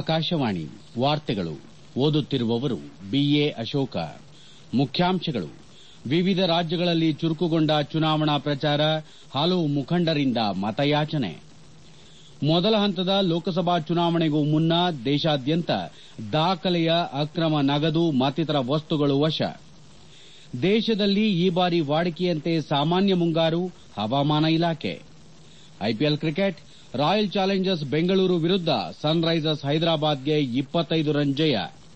ಆಕಾಶವಾಣಿ ವಾರ್ತೆಗಳು ಓದುತ್ತಿರುವವರು ಬಿಎ ಅಶೋಕ ಮುಖ್ಯಾಂಶಗಳು ವಿವಿಧ ರಾಜ್ಯಗಳಲ್ಲಿ ಚುರುಕುಗೊಂಡ ಚುನಾವಣಾ ಪ್ರಚಾರ ಹಲವು ಮುಖಂಡರಿಂದ ಮತಯಾಚನೆ ಮೊದಲ ಹಂತದ ಲೋಕಸಭಾ ಚುನಾವಣೆಗೂ ಮುನ್ನ ದೇಶಾದ್ಯಂತ ದಾಖಲೆಯ ಅಕ್ರಮ ನಗದು ಮತ್ತಿತರ ವಸ್ತುಗಳು ವಶ ದೇಶದಲ್ಲಿ ಈ ಬಾರಿ ವಾಡಿಕೆಯಂತೆ ಸಾಮಾನ್ಯ ಮುಂಗಾರು ಹವಾಮಾನ ಇಲಾಖೆ IPL cricket Royal Challengers Bengaluru ವಿರುದ್ದ ಸನ್ ರೈಸರ್ಸ್ ಹೈದರಾಬಾದ್ಗೆ ರನ್ ಜಯ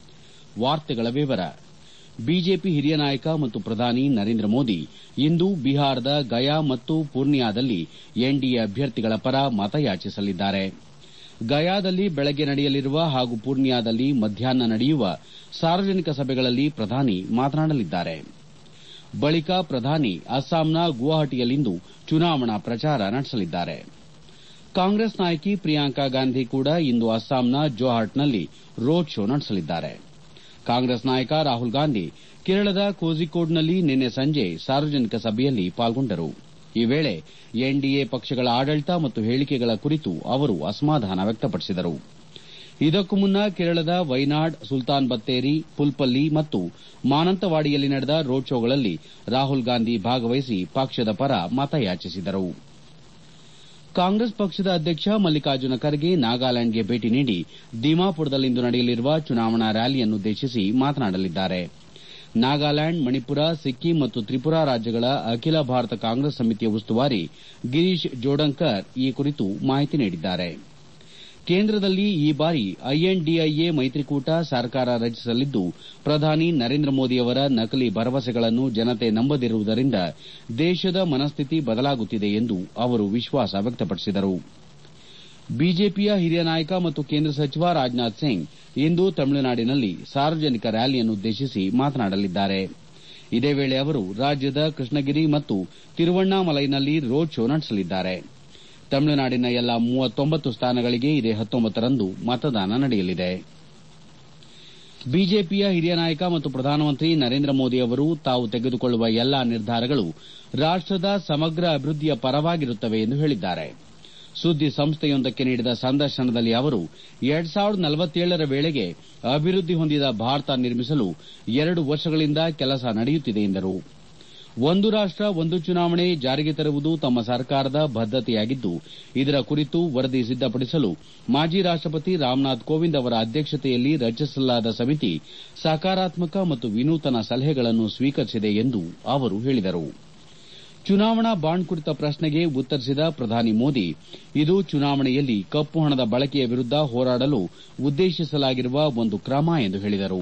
ಬಿಜೆಪಿ ಹಿರಿಯ ನಾಯಕ ಮತ್ತು ಪ್ರಧಾನಿ ನರೇಂದ್ರ ಮೋದಿ ಇಂದು ಬಿಹಾರದ ಗಯಾ ಮತ್ತು ಪೂರ್ನಿಯಾದಲ್ಲಿ ಎನ್ಡಿಎ ಅಭ್ಯರ್ಥಿಗಳ ಪರ ಮತಯಾಚಿಸಲಿದ್ದಾರೆ ಗಯಾದಲ್ಲಿ ಬೆಳಗ್ಗೆ ನಡೆಯಲಿರುವ ಹಾಗೂ ಪೂರ್ನಿಯಾದಲ್ಲಿ ಮಧ್ಯಾಹ್ನ ನಡೆಯುವ ಸಾರ್ವಜನಿಕ ಸಭೆಗಳಲ್ಲಿ ಪ್ರಧಾನಿ ಮಾತನಾಡಲಿದ್ದಾರೆ ಬಳಿಕ ಪ್ರಧಾನಿ ಅಸ್ಸಾಂನ ಗುವಾಹಟಿಯಲ್ಲಿಂದು ಚುನಾವಣಾ ಪ್ರಚಾರ ನಡೆಸಲಿದ್ದಾರೆ ಕಾಂಗ್ರೆಸ್ ನಾಯಕಿ ಪ್ರಿಯಾಂಕಾ ಗಾಂಧಿ ಕೂಡ ಇಂದು ಅಸ್ಸಾಂನ ಜೊಹಾಟ್ನಲ್ಲಿ ರೋಡ್ ಶೋ ನಡೆಸಲಿದ್ದಾರೆ ಕಾಂಗ್ರೆಸ್ ನಾಯಕ ರಾಹುಲ್ ಗಾಂಧಿ ಕೇರಳದ ಕೋಝಿಕೋಡ್ನಲ್ಲಿ ನಿನ್ನೆ ಸಂಜೆ ಸಾರ್ವಜನಿಕ ಸಭೆಯಲ್ಲಿ ಪಾಲ್ಗೊಂಡರು ಈ ವೇಳೆ ಎನ್ಡಿಎ ಪಕ್ಷಗಳ ಆಡಳಿತ ಮತ್ತು ಹೇಳಿಕೆಗಳ ಕುರಿತು ಅವರು ಅಸಮಾಧಾನ ವ್ಯಕ್ತಪಡಿಸಿದರು ಇದಕ್ಕೂ ಮುನ್ನ ಕೇರಳದ ವೈನಾಡ್ ಸುಲ್ತಾನ್ ಬತ್ತೇರಿ ಪುಲ್ಪಲ್ಲಿ ಮತ್ತು ಮಾನಂತವಾಡಿಯಲ್ಲಿ ನಡೆದ ರೋಡ್ ಶೋಗಳಲ್ಲಿ ರಾಹುಲ್ ಗಾಂಧಿ ಭಾಗವಹಿಸಿ ಪಕ್ಷದ ಪರ ಮತಯಾಚಿಸಿದರು ಕಾಂಗ್ರೆಸ್ ಪಕ್ಷದ ಅಧ್ಯಕ್ಷ ಮಲ್ಲಿಕಾರ್ಜುನ ಖರ್ಗೆ ನಾಗಾಲ್ಯಾಂಡ್ಗೆ ಭೇಟಿ ನೀಡಿ ದಿಮಾಪುರದಲ್ಲಿಂದು ನಡೆಯಲಿರುವ ಚುನಾವಣಾ ರ್ಯಾಲಿಯನ್ನುದ್ದೇಶಿಸಿ ಮಾತನಾಡಲಿದ್ದಾರೆ ನಾಗಾಲ್ಯಾಂಡ್ ಮಣಿಪುರ ಸಿಕ್ಕಿಂ ಮತ್ತು ತ್ರಿಪುರಾ ರಾಜ್ಯಗಳ ಅಖಿಲ ಭಾರತ ಕಾಂಗ್ರೆಸ್ ಸಮಿತಿಯ ಉಸ್ತುವಾರಿ ಗಿರೀಶ್ ಜೋಡಂಕರ್ ಈ ಕುರಿತು ಮಾಹಿತಿ ನೀಡಿದ್ದಾರೆ ಕೇಂದ್ರದಲ್ಲಿ ಈ ಬಾರಿ ಐಎನ್ಡಿಎ ಮೈತ್ರಿಕೂಟ ಸರ್ಕಾರ ರಚಿಸಲಿದ್ದು ಪ್ರಧಾನಿ ನರೇಂದ್ರ ಮೋದಿಯವರ ನಕಲಿ ಭರವಸೆಗಳನ್ನು ಜನತೆ ನಂಬದಿರುವುದರಿಂದ ದೇಶದ ಮನಸ್ಥಿತಿ ಬದಲಾಗುತ್ತಿದೆ ಎಂದು ಅವರು ವಿಶ್ವಾಸ ವ್ಯಕ್ತಪಡಿಸಿದರು ಬಿಜೆಪಿಯ ಹಿರಿಯ ನಾಯಕ ಮತ್ತು ಕೇಂದ್ರ ಸಚಿವ ರಾಜನಾಥ್ ಸಿಂಗ್ ಇಂದು ತಮಿಳುನಾಡಿನಲ್ಲಿ ಸಾರ್ವಜನಿಕ ರ್ಯಾಲಿಯನ್ನುದ್ದೇಶಿಸಿ ಮಾತನಾಡಲಿದ್ದಾರೆ ಇದೇ ವೇಳೆ ಅವರು ರಾಜ್ಯದ ಕೃಷ್ಣಗಿರಿ ಮತ್ತು ತಿರುವಣ್ಣಾಮಲೈನಲ್ಲಿ ರೋಡ್ ಶೋ ನಡೆಸಲಿದ್ದಾರೆ ತಮಿಳುನಾಡಿನ ಎಲ್ಲಾ ಮೂವತ್ತೊಂಬತ್ತು ಸ್ಥಾನಗಳಿಗೆ ಇದೇ ಹತ್ತೊಂಬತ್ತರಂದು ಮತದಾನ ನಡೆಯಲಿದೆ ಬಿಜೆಪಿಯ ಹಿರಿಯ ನಾಯಕ ಮತ್ತು ಪ್ರಧಾನಮಂತ್ರಿ ನರೇಂದ್ರ ಮೋದಿ ಅವರು ತಾವು ತೆಗೆದುಕೊಳ್ಳುವ ಎಲ್ಲಾ ನಿರ್ಧಾರಗಳು ರಾಷ್ಟದ ಸಮಗ್ರ ಅಭಿವೃದ್ದಿಯ ಪರವಾಗಿರುತ್ತವೆ ಎಂದು ಹೇಳಿದ್ದಾರೆ ಸುದ್ದಿ ಸಂಸ್ಥೆಯೊಂದಕ್ಕೆ ನೀಡಿದ ಸಂದರ್ಶನದಲ್ಲಿ ಅವರು ಎರಡ್ ಸಾವಿರದ ನಲವತ್ತೇಳರ ವೇಳೆಗೆ ಅಭಿವೃದ್ದಿ ಹೊಂದಿದ ಭಾರತ ನಿರ್ಮಿಸಲು ಎರಡು ವರ್ಷಗಳಿಂದ ಕೆಲಸ ನಡೆಯುತ್ತಿದೆ ಎಂದರು ಒಂದು ರಾಷ್ಟ ಒಂದು ಚುನಾವಣೆ ಜಾರಿಗೆ ತರುವುದು ತಮ್ಮ ಸರ್ಕಾರದ ಬದ್ದತೆಯಾಗಿದ್ದು ಇದರ ಕುರಿತು ವರದಿ ಸಿದ್ದಪಡಿಸಲು ಮಾಜಿ ರಾಷ್ಟಪತಿ ರಾಮನಾಥ್ ಕೋವಿಂದ್ ಅವರ ಅಧ್ಯಕ್ಷತೆಯಲ್ಲಿ ರಚಿಸಲಾದ ಸಮಿತಿ ಸಕಾರಾತ್ಮಕ ಮತ್ತು ವಿನೂತನ ಸಲಹೆಗಳನ್ನು ಸ್ವೀಕರಿಸಿದೆ ಎಂದು ಅವರು ಹೇಳಿದರು ಚುನಾವಣಾ ಬಾಂಡ್ ಕುರಿತ ಪ್ರಶ್ನೆಗೆ ಉತ್ತರಿಸಿದ ಪ್ರಧಾನಿ ಮೋದಿ ಇದು ಚುನಾವಣೆಯಲ್ಲಿ ಕಪ್ಪು ಹಣದ ಬಳಕೆಯ ವಿರುದ್ದ ಹೋರಾಡಲು ಉದ್ದೇಶಿಸಲಾಗಿರುವ ಒಂದು ಕ್ರಮ ಎಂದು ಹೇಳಿದರು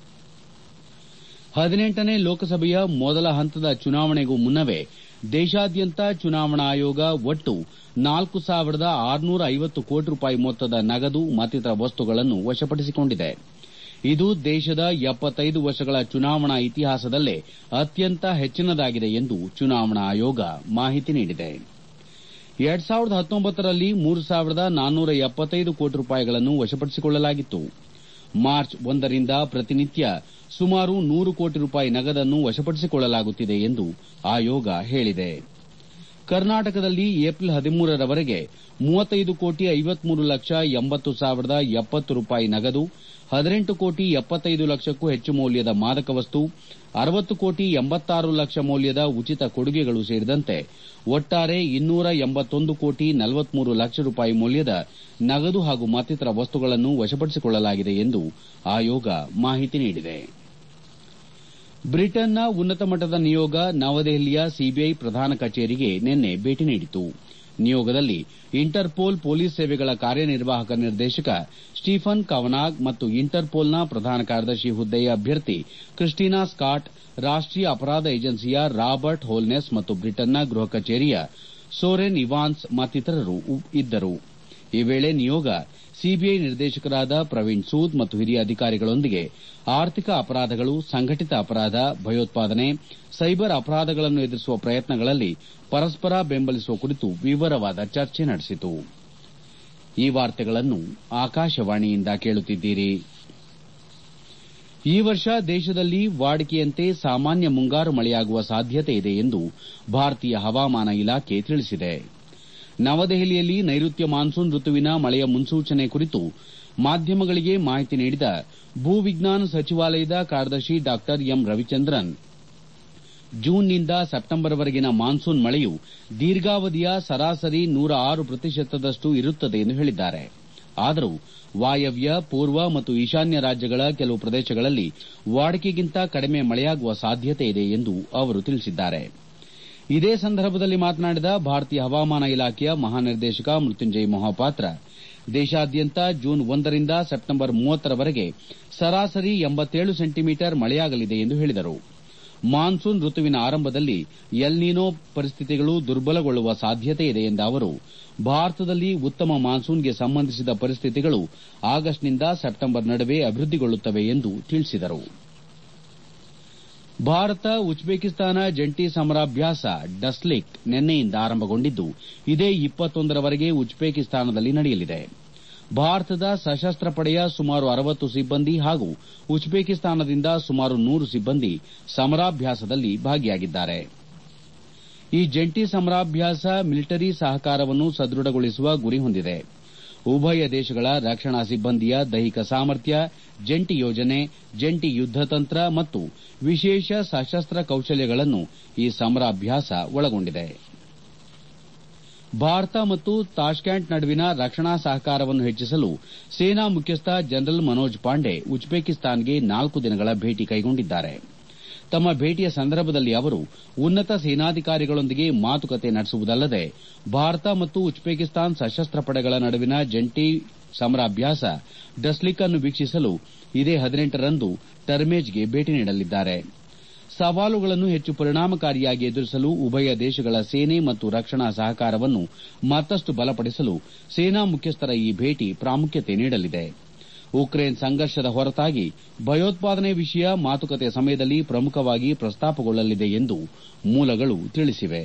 ಹದಿನೆಂಟನೇ ಲೋಕಸಭೆಯ ಮೊದಲ ಹಂತದ ಚುನಾವಣೆಗೂ ಮುನ್ನವೇ ದೇಶಾದ್ಯಂತ ಚುನಾವಣಾ ಆಯೋಗ ಒಟ್ಟು ನಾಲ್ಕು ಸಾವಿರದ ಆರುನೂರ ಐವತ್ತು ಕೋಟಿ ರೂಪಾಯಿ ಮೊತ್ತದ ನಗದು ಮತ್ತಿತರ ವಸ್ತುಗಳನ್ನು ವಶಪಡಿಸಿಕೊಂಡಿದೆ ಇದು ದೇಶದ ಎಪ್ಪತ್ತೈದು ವರ್ಷಗಳ ಚುನಾವಣಾ ಇತಿಹಾಸದಲ್ಲೇ ಅತ್ಯಂತ ಹೆಚ್ಚಿನದಾಗಿದೆ ಎಂದು ಚುನಾವಣಾ ಆಯೋಗ ಮಾಹಿತಿ ನೀಡಿದೆ ಎರಡ್ ಸಾವಿರದ ಹತ್ತೊಂಬತ್ತರಲ್ಲಿ ಮೂರು ಸಾವಿರದ ನಾನ್ನೂರ ಎಪ್ಪತ್ತೈದು ಕೋಟಿ ರೂಪಾಯಿಗಳನ್ನು ವಶಪಡಿಸಿಕೊಳ್ಳಲಾಗಿತ್ತು ಮಾರ್ಚ್ ಒಂದರಿಂದ ಪ್ರತಿನಿತ್ಯ ಸುಮಾರು ನೂರು ಕೋಟಿ ರೂಪಾಯಿ ನಗದನ್ನು ವಶಪಡಿಸಿಕೊಳ್ಳಲಾಗುತ್ತಿದೆ ಎಂದು ಆಯೋಗ ಹೇಳಿದೆ ಕರ್ನಾಟಕದಲ್ಲಿ ಏಪ್ರಿಲ್ ಹದಿಮೂರರವರೆಗೆ ಮೂವತ್ತೈದು ಕೋಟಿ ಐವತ್ಮೂರು ಲಕ್ಷ ಎಂಬತ್ತು ಸಾವಿರದ ಎಪ್ಪತ್ತು ರೂಪಾಯಿ ನಗದು ಹದಿನೆಂಟು ಕೋಟಿ ಎಪ್ಪತ್ತೈದು ಲಕ್ಷಕ್ಕೂ ಹೆಚ್ಚು ಮೌಲ್ಯದ ಮಾದಕ ವಸ್ತು ಅರವತ್ತು ಕೋಟಿ ಎಂಬತ್ತಾರು ಲಕ್ಷ ಮೌಲ್ಯದ ಉಚಿತ ಕೊಡುಗೆಗಳು ಸೇರಿದಂತೆ ಒಟ್ಟಾರೆ ಇನ್ನೂರ ಎಂಬತ್ತೊಂದು ಕೋಟಿ ನಲವತ್ಮೂರು ಲಕ್ಷ ರೂಪಾಯಿ ಮೌಲ್ಯದ ನಗದು ಹಾಗೂ ಮತ್ತಿತರ ವಸ್ತುಗಳನ್ನು ವಶಪಡಿಸಿಕೊಳ್ಳಲಾಗಿದೆ ಎಂದು ಆಯೋಗ ಮಾಹಿತಿ ನೀಡಿದೆ ಬ್ರಿಟನ್ನ ಉನ್ನತ ಮಟ್ಟದ ನಿಯೋಗ ನವದೆಹಲಿಯ ಸಿಬಿಐ ಪ್ರಧಾನ ಕಚೇರಿಗೆ ನಿನ್ನೆ ಭೇಟಿ ನೀಡಿತು ನಿಯೋಗದಲ್ಲಿ ಇಂಟರ್ಪೋಲ್ ಪೊಲೀಸ್ ಸೇವೆಗಳ ಕಾರ್ಯನಿರ್ವಾಹಕ ನಿರ್ದೇಶಕ ಸ್ಟೀಫನ್ ಕವನಾಗ್ ಮತ್ತು ಇಂಟರ್ಪೋಲ್ನ ಪ್ರಧಾನ ಕಾರ್ಯದರ್ಶಿ ಹುದ್ದೆಯ ಅಭ್ಯರ್ಥಿ ಕ್ರಿಸ್ಟಿನಾ ಸ್ಕಾಟ್ ರಾಷ್ಟೀಯ ಅಪರಾಧ ಏಜೆನ್ಸಿಯ ರಾಬರ್ಟ್ ಹೋಲ್ನೆಸ್ ಮತ್ತು ಬ್ರಿಟನ್ನ ಗೃಹ ಕಚೇರಿಯ ಸೋರೆನ್ ಇವಾನ್ಸ್ ಮತ್ತಿತರರು ಇದ್ದರು ಈ ವೇಳೆ ನಿಯೋಗ ಸಿಬಿಐ ನಿರ್ದೇಶಕರಾದ ಪ್ರವೀಣ್ ಸೂದ್ ಮತ್ತು ಹಿರಿಯ ಅಧಿಕಾರಿಗಳೊಂದಿಗೆ ಆರ್ಥಿಕ ಅಪರಾಧಗಳು ಸಂಘಟಿತ ಅಪರಾಧ ಭಯೋತ್ಪಾದನೆ ಸೈಬರ್ ಅಪರಾಧಗಳನ್ನು ಎದುರಿಸುವ ಪ್ರಯತ್ನಗಳಲ್ಲಿ ಪರಸ್ಪರ ಬೆಂಬಲಿಸುವ ಕುರಿತು ವಿವರವಾದ ಚರ್ಚೆ ನಡೆಸಿತು ಈ ವರ್ಷ ದೇಶದಲ್ಲಿ ವಾಡಿಕೆಯಂತೆ ಸಾಮಾನ್ಯ ಮುಂಗಾರು ಮಳೆಯಾಗುವ ಸಾಧ್ಯತೆ ಇದೆ ಎಂದು ಭಾರತೀಯ ಹವಾಮಾನ ಇಲಾಖೆ ತಿಳಿಸಿದೆ ನವದೆಹಲಿಯಲ್ಲಿ ನೈಋತ್ಯ ಮಾನ್ಸೂನ್ ಋತುವಿನ ಮಳೆಯ ಮುನ್ಸೂಚನೆ ಕುರಿತು ಮಾಧ್ಯಮಗಳಿಗೆ ಮಾಹಿತಿ ನೀಡಿದ ಭೂ ವಿಜ್ಞಾನ ಸಚಿವಾಲಯದ ಕಾರ್ಯದರ್ಶಿ ಡಾ ಎಂ ರವಿಚಂದ್ರನ್ ಜೂನ್ನಿಂದ ಸೆಪ್ಟೆಂಬರ್ವರೆಗಿನ ಮಾನ್ಸೂನ್ ಮಳೆಯು ದೀರ್ಘಾವಧಿಯ ಸರಾಸರಿ ನೂರ ಆರು ಪ್ರತಿಶತದಷ್ಟು ಇರುತ್ತದೆ ಎಂದು ಹೇಳಿದ್ದಾರೆ ಆದರೂ ವಾಯವ್ಯ ಪೂರ್ವ ಮತ್ತು ಈಶಾನ್ಯ ರಾಜ್ಯಗಳ ಕೆಲವು ಪ್ರದೇಶಗಳಲ್ಲಿ ವಾಡಿಕೆಗಿಂತ ಕಡಿಮೆ ಮಳೆಯಾಗುವ ಸಾಧ್ಯತೆ ಇದೆ ಎಂದು ಅವರು ತಿಳಿಸಿದ್ದಾರೆ ಇದೇ ಸಂದರ್ಭದಲ್ಲಿ ಮಾತನಾಡಿದ ಭಾರತೀಯ ಹವಾಮಾನ ಇಲಾಖೆಯ ಮಹಾನಿರ್ದೇಶಕ ಮೃತ್ಯುಂಜಯ ಮೊಹಾಪಾತ್ರ ದೇಶಾದ್ಯಂತ ಜೂನ್ ಒಂದರಿಂದ ಸೆಪ್ಟೆಂಬರ್ ಮೂವತ್ತರವರೆಗೆ ಸರಾಸರಿ ಎಂಬತ್ತೇಳು ಸೆಂಟಿಮೀಟರ್ ಮಳೆಯಾಗಲಿದೆ ಎಂದು ಹೇಳಿದರು ಮಾನ್ಸೂನ್ ಋತುವಿನ ಆರಂಭದಲ್ಲಿ ಎಲ್ನಿನೋ ಪರಿಸ್ಥಿತಿಗಳು ದುರ್ಬಲಗೊಳ್ಳುವ ಸಾಧ್ಯತೆ ಇದೆ ಎಂದ ಅವರು ಭಾರತದಲ್ಲಿ ಉತ್ತಮ ಮಾನ್ಸೂನ್ಗೆ ಸಂಬಂಧಿಸಿದ ಪರಿಸ್ಥಿತಿಗಳು ಆಗಸ್ಟ್ನಿಂದ ಸೆಪ್ಟೆಂಬರ್ ನಡುವೆ ಅಭಿವೃದ್ದಿಗೊಳ್ಳುತ್ತವೆ ಎಂದು ತಿಳಿಸಿದರು ಭಾರತ ಉಜ್ಬೇಕಿಸ್ತಾನ ಜಂಟಿ ಸಮರಾಭ್ಯಾಸ ಡಸ್ಲಿಕ್ ನಿನ್ನೆಯಿಂದ ಆರಂಭಗೊಂಡಿದ್ದು ಇದೇ ಇಪ್ಪತ್ತೊಂದರವರೆಗೆ ಉಜ್ಬೇಕಿಸ್ತಾನದಲ್ಲಿ ನಡೆಯಲಿದೆ ಭಾರತದ ಸಶಸ್ತ್ರ ಪಡೆಯ ಸುಮಾರು ಅರವತ್ತು ಸಿಬ್ಬಂದಿ ಹಾಗೂ ಉಜ್ಬೇಕಿಸ್ತಾನದಿಂದ ಸುಮಾರು ನೂರು ಸಿಬ್ಬಂದಿ ಸಮರಾಭ್ಯಾಸದಲ್ಲಿ ಭಾಗಿಯಾಗಿದ್ದಾರೆ ಈ ಜಂಟಿ ಸಮರಾಭ್ಯಾಸ ಮಿಲಿಟರಿ ಸಹಕಾರವನ್ನು ಸದೃಢಗೊಳಿಸುವ ಗುರಿ ಹೊಂದಿದೆ ಉಭಯ ದೇಶಗಳ ರಕ್ಷಣಾ ಸಿಬ್ಬಂದಿಯ ದೈಹಿಕ ಸಾಮರ್ಥ್ಯ ಜಂಟಿ ಯೋಜನೆ ಜಂಟಿ ಯುದ್ದ ತಂತ್ರ ಮತ್ತು ವಿಶೇಷ ಸಶಸ್ತ್ರ ಕೌಶಲ್ಯಗಳನ್ನು ಈ ಸಮರಾಭ್ಯಾಸ ಒಳಗೊಂಡಿದೆ ಭಾರತ ಮತ್ತು ತಾಷ್ಕೆಂಟ್ ನಡುವಿನ ರಕ್ಷಣಾ ಸಹಕಾರವನ್ನು ಹೆಚ್ಚಿಸಲು ಸೇನಾ ಮುಖ್ಯಸ್ಥ ಜನರಲ್ ಮನೋಜ್ ಪಾಂಡೆ ಉಜ್ಬೇಕಿಸ್ತಾನ್ಗೆ ನಾಲ್ಕು ದಿನಗಳ ಭೇಟಿ ಕೈಗೊಂಡಿದ್ದಾರೆ ತಮ್ಮ ಭೇಟಿಯ ಸಂದರ್ಭದಲ್ಲಿ ಅವರು ಉನ್ನತ ಸೇನಾಧಿಕಾರಿಗಳೊಂದಿಗೆ ಮಾತುಕತೆ ನಡೆಸುವುದಲ್ಲದೆ ಭಾರತ ಮತ್ತು ಉಜ್ಬೇಕಿಸ್ತಾನ್ ಸಶಸ್ತ್ರ ಪಡೆಗಳ ನಡುವಿನ ಜಂಟಿ ಸಮರಾಭ್ಯಾಸ ಡಸ್ಲಿಕ್ ಅನ್ನು ವೀಕ್ಷಿಸಲು ಇದೇ ಹದಿನೆಂಟರಂದು ಟರ್ಮೇಜ್ಗೆ ಭೇಟಿ ನೀಡಲಿದ್ದಾರೆ ಸವಾಲುಗಳನ್ನು ಹೆಚ್ಚು ಪರಿಣಾಮಕಾರಿಯಾಗಿ ಎದುರಿಸಲು ಉಭಯ ದೇಶಗಳ ಸೇನೆ ಮತ್ತು ರಕ್ಷಣಾ ಸಹಕಾರವನ್ನು ಮತ್ತಷ್ಟು ಬಲಪಡಿಸಲು ಸೇನಾ ಮುಖ್ಯಸ್ಥರ ಈ ಭೇಟಿ ಪ್ರಾಮುಖ್ಯತೆ ನೀಡಲಿದೆ ಉಕ್ರೇನ್ ಸಂಘರ್ಷದ ಹೊರತಾಗಿ ಭಯೋತ್ಪಾದನೆ ವಿಷಯ ಮಾತುಕತೆ ಸಮಯದಲ್ಲಿ ಪ್ರಮುಖವಾಗಿ ಪ್ರಸ್ತಾಪಗೊಳ್ಳಲಿದೆ ಎಂದು ಮೂಲಗಳು ತಿಳಿಸಿವೆ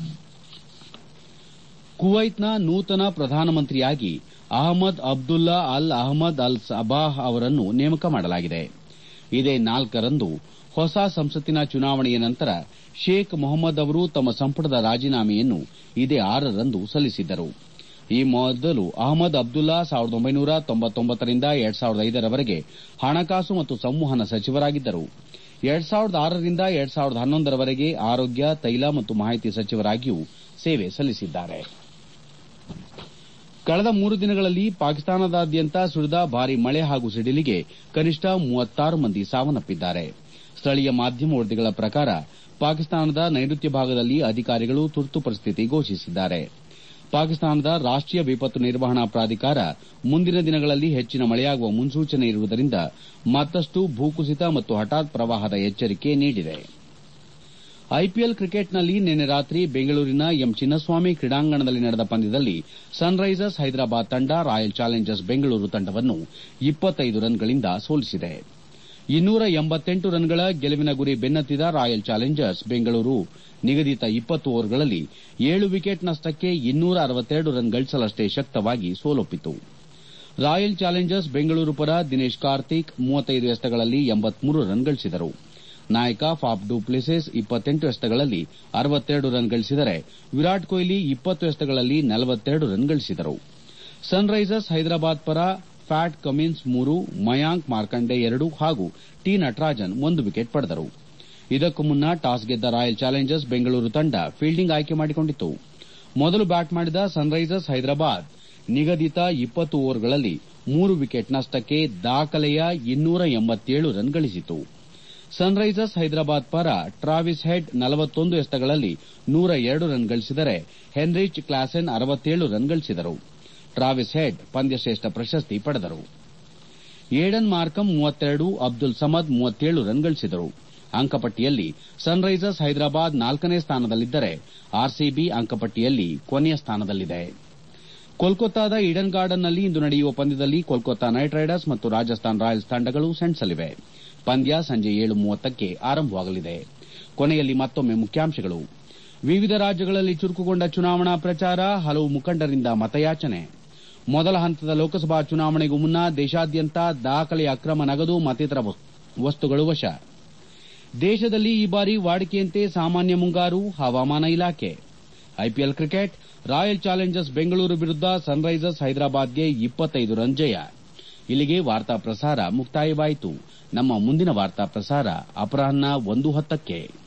ಕುವೈತ್ನ ನೂತನ ಪ್ರಧಾನಮಂತ್ರಿಯಾಗಿ ಅಹಮದ್ ಅಬ್ದುಲ್ಲಾ ಅಲ್ ಅಹಮದ್ ಅಲ್ ಸಬಾಹ್ ಅವರನ್ನು ನೇಮಕ ಮಾಡಲಾಗಿದೆ ಇದೇ ನಾಲ್ಕರಂದು ಹೊಸ ಸಂಸತ್ತಿನ ಚುನಾವಣೆಯ ನಂತರ ಶೇಖ್ ಮೊಹಮ್ಮದ್ ಅವರು ತಮ್ಮ ಸಂಪುಟದ ರಾಜೀನಾಮೆಯನ್ನು ಇದೇ ಆರರಂದು ಸಲ್ಲಿಸಿದ್ದರು ಈ ಮೊದಲು ಅಹಮದ್ ಅಬ್ದುಲ್ಲಾ ಸಾವಿರದ ಒಂಬೈನೂರ ತೊಂಬತ್ತೊಂಬತ್ತರಿಂದ ಎರಡ್ ಸಾವಿರದ ಐದರವರೆಗೆ ಹಣಕಾಸು ಮತ್ತು ಸಂವಹನ ಸಚಿವರಾಗಿದ್ದರು ಎರಡ್ ಸಾವಿರದ ಆರರಿಂದ ಎರಡ್ ಸಾವಿರದ ಹನ್ನೊಂದರವರೆಗೆ ಆರೋಗ್ಯ ತೈಲ ಮತ್ತು ಮಾಹಿತಿ ಸಚಿವರಾಗಿಯೂ ಸೇವೆ ಸಲ್ಲಿಸಿದ್ದಾರೆ ಕಳೆದ ಮೂರು ದಿನಗಳಲ್ಲಿ ಪಾಕಿಸ್ತಾನದಾದ್ಯಂತ ಸುರಿದ ಭಾರೀ ಮಳೆ ಹಾಗೂ ಸಿಡಿಲಿಗೆ ಕನಿಷ್ಠ ಮೂವತ್ತಾರು ಮಂದಿ ಸಾವನ್ನಪ್ಪಿದ್ದಾರೆ ಸ್ಥಳೀಯ ಮಾಧ್ಯಮ ವರದಿಗಳ ಪ್ರಕಾರ ಪಾಕಿಸ್ತಾನದ ನೈಋತ್ಯ ಭಾಗದಲ್ಲಿ ಅಧಿಕಾರಿಗಳು ತುರ್ತು ಪರಿಸ್ಥಿತಿ ಘೋಷಿಸಿದ್ದಾರೆ ಪಾಕಿಸ್ತಾನದ ರಾಷ್ಟೀಯ ವಿಪತ್ತು ನಿರ್ವಹಣಾ ಪ್ರಾಧಿಕಾರ ಮುಂದಿನ ದಿನಗಳಲ್ಲಿ ಹೆಚ್ಚಿನ ಮಳೆಯಾಗುವ ಮುನ್ಸೂಚನೆ ಇರುವುದರಿಂದ ಮತ್ತಷ್ಟು ಭೂಕುಸಿತ ಮತ್ತು ಹಠಾತ್ ಪ್ರವಾಹದ ಎಚ್ಚರಿಕೆ ನೀಡಿದೆ ಐಪಿಎಲ್ ಕ್ರಿಕೆಟ್ನಲ್ಲಿ ನಿನ್ನೆ ರಾತ್ರಿ ಬೆಂಗಳೂರಿನ ಎಂ ಚಿನ್ನಸ್ವಾಮಿ ಕ್ರೀಡಾಂಗಣದಲ್ಲಿ ನಡೆದ ಪಂದ್ಯದಲ್ಲಿ ಸನ್ರೈಸರ್ಸ್ ಹೈದರಾಬಾದ್ ತಂಡ ರಾಯಲ್ ಚಾಲೆಂಜರ್ಸ್ ಬೆಂಗಳೂರು ತಂಡವನ್ನು ಇಪ್ಪತ್ತೈದು ರನ್ಗಳಿಂದ ಸೋಲಿಸಿದೆ ಇನ್ನೂರ ಎಂಬತ್ತೆಂಟು ರನ್ಗಳ ಗೆಲುವಿನ ಗುರಿ ಬೆನ್ನತ್ತಿದ ರಾಯಲ್ ಚಾಲೆಂಜರ್ಸ್ ಬೆಂಗಳೂರು ನಿಗದಿತ ಇಪ್ಪತ್ತು ಓವರ್ಗಳಲ್ಲಿ ಏಳು ವಿಕೆಟ್ ನಷ್ಟಕ್ಕೆ ಇನ್ನೂರ ಅರವತ್ತೆರಡು ರನ್ ಗಳಿಸಲಷ್ಟೇ ಶಕ್ತವಾಗಿ ಸೋಲೊಪ್ಪಿತು ರಾಯಲ್ ಚಾಲೆಂಜರ್ಸ್ ಬೆಂಗಳೂರು ಪರ ದಿನೇಶ್ ಕಾರ್ತಿಕ್ ಮೂವತ್ತೈದು ಎಸೆತಗಳಲ್ಲಿ ಎಂಬತ್ಮೂರು ರನ್ ಗಳಿಸಿದರು ನಾಯಕ ಫಾಫ್ ಡು ಪ್ಲೆಸಿಸ್ ಇಪ್ಪತ್ತೆಂಟು ಎಸೆತಗಳಲ್ಲಿ ಅರವತ್ತೆರಡು ರನ್ ಗಳಿಸಿದರೆ ವಿರಾಟ್ ಕೊಹ್ಲಿ ಇಪ್ಪತ್ತು ಎಸೆತಗಳಲ್ಲಿ ನಲವತ್ತೆರಡು ರನ್ ಗಳಿಸಿದರು ಸನ್ರೈಸರ್ಸ್ ಹೈದರಾಬಾದ್ ಪರ ಫ್ಯಾಟ್ ಕಮಿನ್ಸ್ ಮೂರು ಮಯಾಂಕ್ ಮಾರ್ಕಂಡೆ ಎರಡು ಹಾಗೂ ಟಿ ನಟರಾಜನ್ ಒಂದು ವಿಕೆಟ್ ಪಡೆದರು ಇದಕ್ಕೂ ಮುನ್ನ ಟಾಸ್ ಗೆದ್ದ ರಾಯಲ್ ಚಾಲೆಂಜರ್ಸ್ ಬೆಂಗಳೂರು ತಂಡ ಫೀಲ್ಡಿಂಗ್ ಆಯ್ಕೆ ಮಾಡಿಕೊಂಡಿತ್ತು ಮೊದಲು ಬ್ಯಾಟ್ ಮಾಡಿದ ಸನ್ರೈಸರ್ಸ್ ಹೈದರಾಬಾದ್ ನಿಗದಿತ ಇಪ್ಪತ್ತು ಓವರ್ಗಳಲ್ಲಿ ಮೂರು ವಿಕೆಟ್ ನಷ್ಟಕ್ಕೆ ದಾಖಲೆಯ ಇನ್ನೂರ ಎಂಬತ್ತೇಳು ರನ್ ಗಳಿಸಿತು ಸನ್ರೈಸರ್ಸ್ ಹೈದರಾಬಾದ್ ಪರ ಟ್ರಾವಿಸ್ ಹೆಡ್ ನಲವತ್ತೊಂದು ಎಸೆತಗಳಲ್ಲಿ ನೂರ ಎರಡು ರನ್ ಗಳಿಸಿದರೆ ಹೆನ್ರಿಚ್ ಕ್ಲಾಸೆನ್ ಅರವತ್ತೇಳು ರನ್ ಗಳಿಸಿದರು ಟ್ರಾವಿಸ್ ಹೆಡ್ ಪಂದ್ಯಶ್ರೇಷ್ಠ ಪ್ರಶಸ್ತಿ ಪಡೆದರು ಏಡನ್ ಮಾರ್ಕಮ್ ಮೂವತ್ತೆರಡು ಅಬ್ದುಲ್ ಸಮದ್ ಮೂವತ್ತೇಳು ರನ್ ಗಳಿಸಿದರು ಅಂಕಪಟ್ಟಿಯಲ್ಲಿ ಸನ್ರೈಸರ್ಸ್ ಹೈದರಾಬಾದ್ ನಾಲ್ಕನೇ ಸ್ಥಾನದಲ್ಲಿದ್ದರೆ ಆರ್ಸಿಬಿ ಅಂಕಪಟ್ಟಿಯಲ್ಲಿ ಕೊನೆಯ ಸ್ಥಾನದಲ್ಲಿದೆ ಕೋಲ್ಕತ್ತಾದ ಈಡನ್ ಗಾರ್ಡನ್ನಲ್ಲಿ ಇಂದು ನಡೆಯುವ ಪಂದ್ಯದಲ್ಲಿ ಕೋಲ್ಕತ್ತಾ ನೈಟ್ ರೈಡರ್ಸ್ ಮತ್ತು ರಾಜಸ್ಥಾನ್ ರಾಯಲ್ಸ್ ತಂಡಗಳು ಸೆಣಸಲಿವೆ ಪಂದ್ಯ ಸಂಜೆ ಏಳು ಮೂವತ್ತಕ್ಕೆ ಆರಂಭವಾಗಲಿದೆ ಕೊನೆಯಲ್ಲಿ ಮತ್ತೊಮ್ಮೆ ಮುಖ್ಯಾಂಶಗಳು ವಿವಿಧ ರಾಜ್ಯಗಳಲ್ಲಿ ಚುರುಕುಗೊಂಡ ಚುನಾವಣಾ ಪ್ರಚಾರ ಹಲವು ಮುಖಂಡರಿಂದ ಮತಯಾಚನೆ ಮೊದಲ ಹಂತದ ಲೋಕಸಭಾ ಚುನಾವಣೆಗೂ ಮುನ್ನ ದೇಶಾದ್ಯಂತ ದಾಖಲೆ ಅಕ್ರಮ ನಗದು ಮತ್ತಿತರ ವಸ್ತುಗಳು ವಶ ದೇಶದಲ್ಲಿ ಈ ಬಾರಿ ವಾಡಿಕೆಯಂತೆ ಸಾಮಾನ್ಯ ಮುಂಗಾರು ಹವಾಮಾನ ಇಲಾಖೆ IPL cricket Royal Challengers Bengaluru ವಿರುದ್ದ ಸನ್ರೈಸರ್ಸ್ ಹೈದರಾಬಾದ್ಗೆ ಇಪ್ಪತ್ತೈದು ರನ್ ಜಯ ಇಲ್ಲಿಗೆ ವಾರ್ತಾ ಪ್ರಸಾರ ಮುಕ್ತಾಯವಾಯಿತು ನಮ್ಮ ಮುಂದಿನ ವಾರ್ತಾ ಪ್ರಸಾರ ಅಪರಾಹ್ನ ಒಂದು ಹತ್ತಕ್ಕೆ